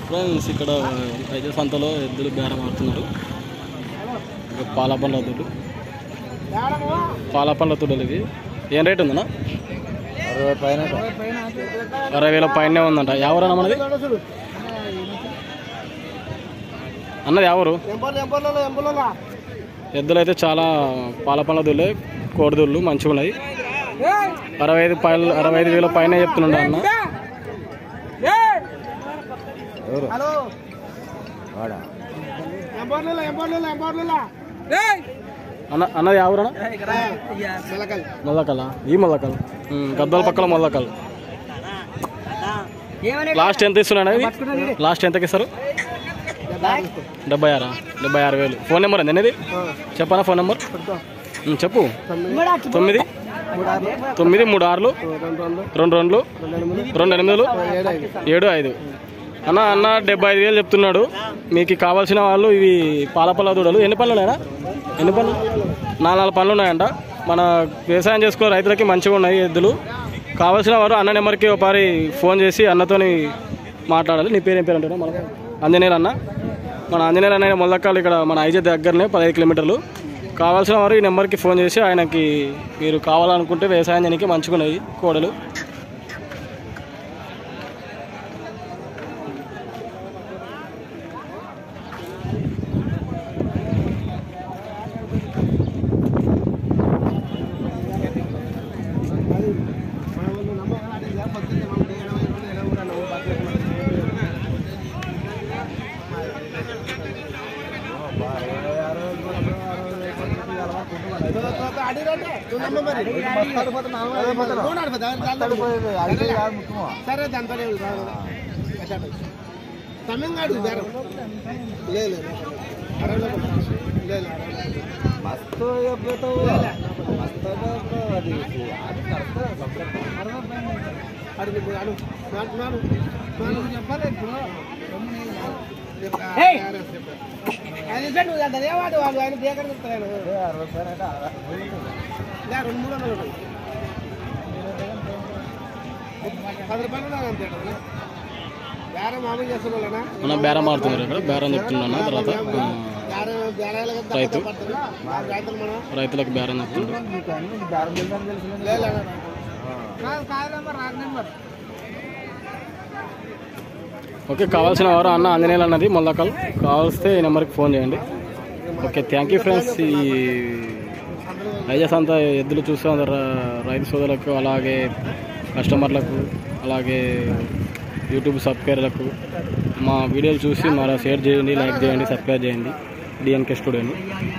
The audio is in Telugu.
ఫ్రెండ్స్ ఇక్కడ అయితే సంతలో ఎద్దులు బేరం ఆడుతున్నారు ఇక పాల పండ్ల ఎద్దులు పాల పండ్ల తుడలు ఇవి ఏం రేట్ ఉందన్నా అరవై పైన అరవై వేల పైనే ఉందంట ఎవరన్నా మనది అన్నది ఎవరు ఎద్దులు అయితే చాలా పాల పండ్ల దుళ్ళే కోడిదుళ్ళు మంచిగా ఉన్నాయి అరవై ఐదు పైన అరవై ఐదు వేల పైన చెప్తున్నాడు అన్న ఎవరు వాడా అన్న అన్నది ఎవరన్నా మొల్లకల్ ఈ మొల్లకల్ గద్దల పక్కల మొల్లకల్ లాస్ట్ ఎంత ఇస్తున్నాడు ఇది లాస్ట్ ఎంతకి ఇస్తారు డెబ్బై ఆరా డెబ్బై ఆరు వేలు ఫోన్ నెంబర్ అండి అనేది చెప్పనా ఫోన్ నెంబర్ ఉమ్, చెప్పు తొమ్మిది తొమ్మిది మూడు ఆరులు రెండు రెండులు రెండు ఎనిమిదిలు ఏడు ఐదు అన్న అన్న డెబ్బై ఐదు వేలు చెప్తున్నాడు మీకు కావాల్సిన వాళ్ళు ఇవి పాలపల్ల దూడలు ఎన్ని పనులు ఉన్నాయా ఎన్ని పనులు నాలుగు నాలుగు పనులు ఉన్నాయంట మన వ్యవసాయం చేసుకునే రైతులకి మంచిగా ఉన్నాయి ఎద్దులు కావాల్సిన వారు అన్న నెంబర్కి ఒకసారి ఫోన్ చేసి అన్నతోని మాట్లాడాలి నీ పేరు ఏం పేరు అంటున్నా మన ఆంజనేయులు అన్న మన ఆంజనేయులు అన్న మొల్లకాలు ఇక్కడ మన ఐజే దగ్గరనే పదహైదు కిలోమీటర్లు కావాల్సిన వారు ఈ నెంబర్కి ఫోన్ చేసి ఆయనకి మీరు కావాలనుకుంటే వ్యవసాయం చేయడానికి మంచిగా ఉన్నాయి కోడలు సరే దాంతో తమిళనాడు బేరం లేదు లేదు మస్తు చెప్తావు మస్తు అది అది కరెక్ట్ అడుగు అడుగు నాడు నాడు నాడు చెప్పాలి అది నువ్వు అంత ఏవాడు వాళ్ళు ఆయన దేకడ చెప్తాను అరవై పైన అంటే అరవై రెండు మూడు వందలు ఉంటాయి. పది రూపాయలు నాకు అంతే కదా బేరం మామూలు చేస్తున్న వాళ్ళనా మన బేరం ఆడుతున్నారు ఇక్కడ బేరం చెప్తున్నా తర్వాత ఆ, బేరం బేరాలు కదా రైతు. పడుతుందా రైతులు మనం రైతులకు బేరం చెప్తున్నారు నీకు అన్ని నీకు బేరం తెలుసని తెలుసు లేదు కాదు నెంబర్ రాదు నెంబర్ ఓకే కావాల్సిన వారు అన్న ఆంజనేయులు అన్నది మొల్లకల్ కావాల్స్తే ఈ నెంబర్కి ఫోన్ చేయండి ఓకే థ్యాంక్ యూ ఫ్రెండ్స్ ఈ ఐజస్ అంతా ఎద్దులు చూస్తే అందరు రైతు సోదరులకు అలాగే కస్టమర్లకు అలాగే యూట్యూబ్ సబ్స్క్రైబర్లకు మా వీడియోలు చూసి మరో షేర్ చేయండి లైక్ చేయండి సబ్స్క్రైబ్ చేయండి డిఎన్కే స్టూడియోని